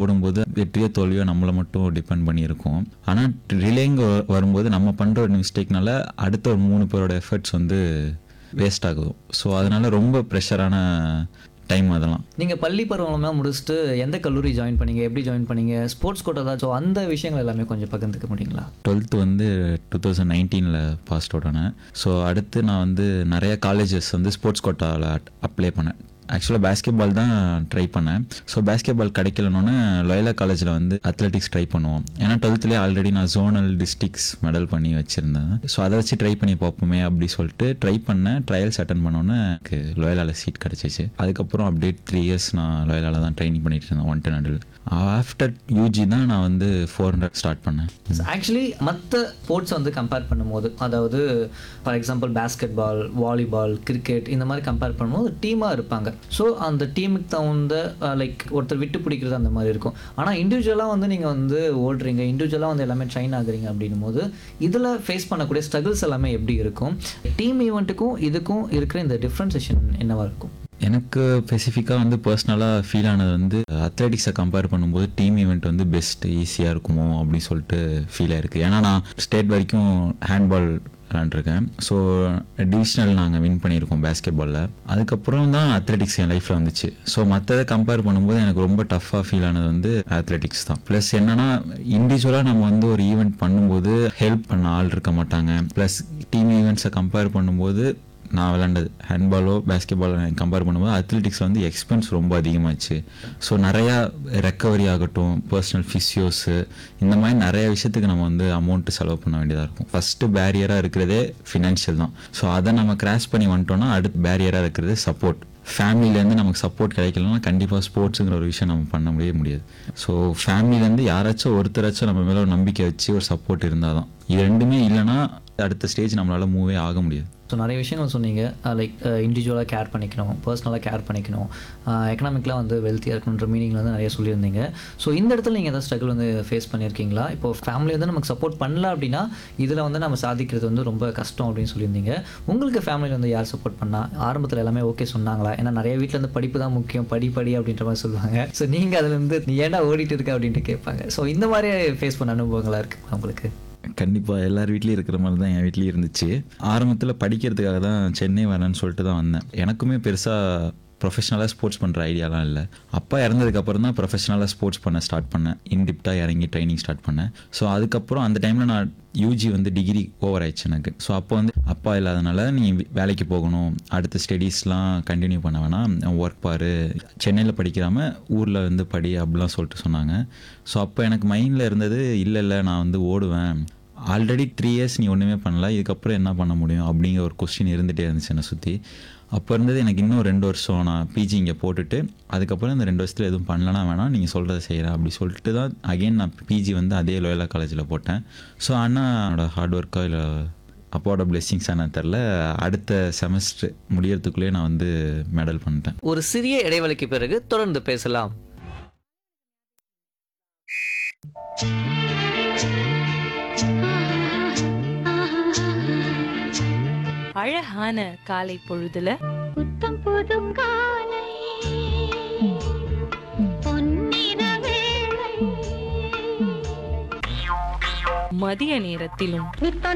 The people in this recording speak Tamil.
ஓடும்போது வெற்றியோ தோல்வியோ நம்மளை மட்டும் டிபெண்ட் பண்ணியிருக்கோம் ஆனால் ரிலேங்க வரும்போது நம்ம பண்ணுற ஒரு மிஸ்டேக்னால அடுத்த ஒரு மூணு பேரோட எஃபர்ட்ஸ் வந்து வேஸ்ட் ஆகுது ஸோ அதனால ரொம்ப ப்ரெஷரான டைம் அதெல்லாம் நீங்கள் பள்ளி பருவம்லாம் முடிச்சுட்டு எந்த கல்லூரி ஜாயின் பண்ணீங்க எப்படி ஜாயின் பண்ணீங்க ஸ்போர்ட்ஸ் கோட்டா ஏதாச்சும் அந்த விஷயங்கள் எல்லாமே கொஞ்சம் பகிர்ந்துக்க முடியுங்களா டுவெல்த்து வந்து டூ தௌசண்ட் நைன்டீனில் பாஸ் அவுட் ஆனேன் ஸோ அடுத்து நான் வந்து நிறைய காலேஜஸ் வந்து ஸ்போர்ட்ஸ் கோட்டாவில் அப்ளை பண்ணேன் ஆக்சுவலாக பேஸ்கெட் பால் தான் ட்ரை பண்ணேன் ஸோ பேஸ்கெட் பால் கிடைக்கலனோன்னு லொயலா காலேஜில் வந்து அத்லெட்டிக்ஸ் ட்ரை பண்ணுவோம் ஏன்னா டுவெல்த்துலேயே ஆல்ரெடி நான் ஜோனல் டிஸ்ட்ரிக்ஸ் மெடல் பண்ணி வச்சுருந்தேன் ஸோ அதை வச்சு ட்ரை பண்ணி பார்ப்போமே அப்படி சொல்லிட்டு ட்ரை பண்ணேன் ட்ரையல்ஸ் அட்டன் பண்ணோன்னே எனக்கு லொயலாவில் சீட் கிடச்சிச்சு அதுக்கப்புறம் அப்படியே த்ரீ இயர்ஸ் நான் லொயலாவில் தான் ட்ரைனிங் பண்ணிட்டு இருந்தேன் one ten hundred after UG தான் நான் வந்து ஃபோர் ஹண்ட்ரட் ஸ்டார்ட் பண்ணேன் ஆக்சுவலி மற்ற ஸ்போர்ட்ஸ் வந்து கம்பேர் பண்ணும்போது அதாவது for example basketball volleyball cricket இந்த மாதிரி கம்பேர் பண்ணும்போது டீமாக இருப்பாங்க ஸோ அந்த டீமுக்கு தகுந்த லைக் ஒருத்தர் விட்டு பிடிக்கிறது அந்த மாதிரி இருக்கும் ஆனால் இண்டிவிஜுவலாக வந்து நீங்கள் வந்து ஓடுறீங்க இண்டிவிஜுவலாக வந்து எல்லாமே ட்ரைன் ஆகுறீங்க அப்படின்னும் போது இதில் ஃபேஸ் பண்ணக்கூடிய ஸ்ட்ரகிள்ஸ் எல்லாமே எப்படி இருக்கும் டீம் ஈவெண்ட்டுக்கும் இதுக்கும் இருக்கிற இந்த டிஃப்ரென்சேஷன் என்னவா இருக்கும் எனக்கு ஸ்பெசிஃபிக்காக வந்து பர்சனலாக ஃபீல் ஆனது வந்து அத்லெட்டிக்ஸை கம்பேர் பண்ணும்போது டீம் ஈவெண்ட் வந்து பெஸ்ட் ஈஸியாக இருக்குமோ அப்படின்னு சொல்லிட்டு ஃபீல் ஆயிருக்கு ஏன்னா நான் ஸ்டேட் வரைக்கும் ஹேண்ட்பால் விளாண்டுருக்கேன் ஸோ டிவிஷனல் நாங்கள் வின் பண்ணியிருக்கோம் பேஸ்கெட் பாலில் அதுக்கப்புறம் தான் அத்லெட்டிக்ஸ் என் லைஃப்பில் வந்துச்சு ஸோ மற்றதை கம்பேர் பண்ணும்போது எனக்கு ரொம்ப டஃப்பாக ஃபீல் ஆனது வந்து அத்லெட்டிக்ஸ் தான் ப்ளஸ் என்னன்னா இண்டிவிஜுவலாக நம்ம வந்து ஒரு ஈவெண்ட் பண்ணும்போது ஹெல்ப் பண்ண ஆள் இருக்க மாட்டாங்க ப்ளஸ் டீம் ஈவெண்ட்ஸை கம்பேர் பண்ணும்போது நான் விளாண்டது ஹேண்ட்பாலோ பேஸ்கெட் பாலோ கம்பேர் பண்ணும்போது அத்லெட்டிக்ஸ் வந்து எக்ஸ்பென்ஸ் ரொம்ப அதிகமாச்சு ஸோ நிறையா ரெக்கவரி ஆகட்டும் பர்சனல் ஃபிசியோஸு இந்த மாதிரி நிறைய விஷயத்துக்கு நம்ம வந்து அமௌண்ட்டு செலவு பண்ண வேண்டியதாக இருக்கும் ஃபஸ்ட்டு பேரியராக இருக்கிறதே ஃபினான்ஷியல் தான் ஸோ அதை நம்ம கிராஸ் பண்ணி வந்துட்டோம்னா அடுத்து பேரியராக இருக்கிறது சப்போர்ட் ஃபேமிலிலேருந்து நமக்கு சப்போர்ட் கிடைக்கலன்னா கண்டிப்பாக ஸ்போர்ட்ஸுங்கிற ஒரு விஷயம் நம்ம பண்ண முடியவே முடியாது ஸோ ஃபேமிலிலேருந்து யாராச்சும் ஒருத்தராச்சும் நம்ம மேலே ஒரு நம்பிக்கை வச்சு ஒரு சப்போர்ட் இருந்தால் தான் இது ரெண்டுமே இல்லைன்னா அடுத்த ஸ்டேஜ் நம்மளால் மூவே ஆக முடியாது ஸோ நிறைய விஷயங்கள் சொன்னீங்க லைக் இண்டிவிஜுவலாக கேர் பண்ணிக்கணும் பர்சனலாக கேர் பண்ணிக்கணும் எக்கனாமிக்கலாக வந்து வெல்த்தியாக இருக்கணுன்ற மீனிங்கில் வந்து நிறைய சொல்லியிருந்தீங்க ஸோ இந்த இடத்துல நீங்கள் எதாவது ஸ்ட்ரகிள் வந்து ஃபேஸ் பண்ணியிருக்கீங்களா இப்போ ஃபேமிலி வந்து நமக்கு சப்போர்ட் பண்ணல அப்படின்னா இதில் வந்து நம்ம சாதிக்கிறது வந்து ரொம்ப கஷ்டம் அப்படின்னு சொல்லியிருந்தீங்க உங்களுக்கு ஃபேமிலியில் வந்து யார் சப்போர்ட் பண்ணா ஆரம்பத்தில் எல்லாமே ஓகே சொன்னாங்களா ஏன்னா நிறைய வீட்டில் வந்து படிப்பு தான் முக்கியம் படி படி அப்படின்ற மாதிரி சொல்லுவாங்க ஸோ நீங்கள் அதுலேருந்து நீ ஏன்டா ஓடிட்டு இருக்க அப்படின்ட்டு கேட்பாங்க ஸோ இந்த மாதிரி ஃபேஸ் பண்ண அனுபவங்களாக இருக்குது உங்களுக்கு கண்டிப்பாக எல்லார் வீட்லேயும் இருக்கிற மாதிரி தான் என் வீட்லேயும் இருந்துச்சு ஆரம்பத்தில் படிக்கிறதுக்காக தான் சென்னை வரேன்னு சொல்லிட்டு தான் வந்தேன் எனக்குமே பெருசாக ப்ரொஃபஷனலாக ஸ்போர்ட்ஸ் பண்ணுற ஐடியாலாம் இல்லை அப்பா இறந்ததுக்கு அப்புறம் தான் ப்ரொஃபஷனலாக ஸ்போர்ட்ஸ் பண்ண ஸ்டார்ட் பண்ணேன் இன்டிப்டாக இறங்கி ட்ரைனிங் ஸ்டார்ட் பண்ணேன் ஸோ அதுக்கப்புறம் அந்த டைமில் நான் யூஜி வந்து டிகிரி ஓவர் ஆயிடுச்சு எனக்கு ஸோ அப்போ வந்து அப்பா இல்லாதனால நீ வேலைக்கு போகணும் அடுத்த ஸ்டடீஸ்லாம் கண்டினியூ பண்ண வேணாம் ஒர்க் பாரு சென்னையில் படிக்கிறாம ஊரில் வந்து படி அப்படிலாம் சொல்லிட்டு சொன்னாங்க ஸோ அப்போ எனக்கு மைண்டில் இருந்தது இல்லை இல்லை நான் வந்து ஓடுவேன் ஆல்ரெடி த்ரீ இயர்ஸ் நீ ஒன்றுமே பண்ணல இதுக்கப்புறம் என்ன பண்ண முடியும் அப்படிங்கிற ஒரு கொஸ்டின் இருந்துகிட்டே இருந்துச்சு என்னை சுற்றி அப்போ இருந்தது எனக்கு இன்னும் ரெண்டு வருஷம் நான் பிஜி இங்கே போட்டுட்டு அதுக்கப்புறம் இந்த ரெண்டு வருஷத்தில் எதுவும் பண்ணலனா வேணாம் நீங்கள் சொல்கிறத செய்கிறேன் அப்படி சொல்லிட்டு தான் அகைன் நான் பிஜி வந்து அதே லோயலா காலேஜில் போட்டேன் ஸோ அண்ணாவோட ஹார்ட் ஒர்க்கோ இல்லை அப்பாவோட பிளெஸ்ஸிங்ஸ் என்ன தெரில அடுத்த செமஸ்டர் முடியறதுக்குள்ளேயே நான் வந்து மெடல் பண்ணிட்டேன் ஒரு சிறிய இடைவெளிக்கு பிறகு தொடர்ந்து பேசலாம் அழகான காலை பொழுதுல புத்தம் புது காலை பொன்னிற வேளை மதிய நேரத்திலும் புத்தம்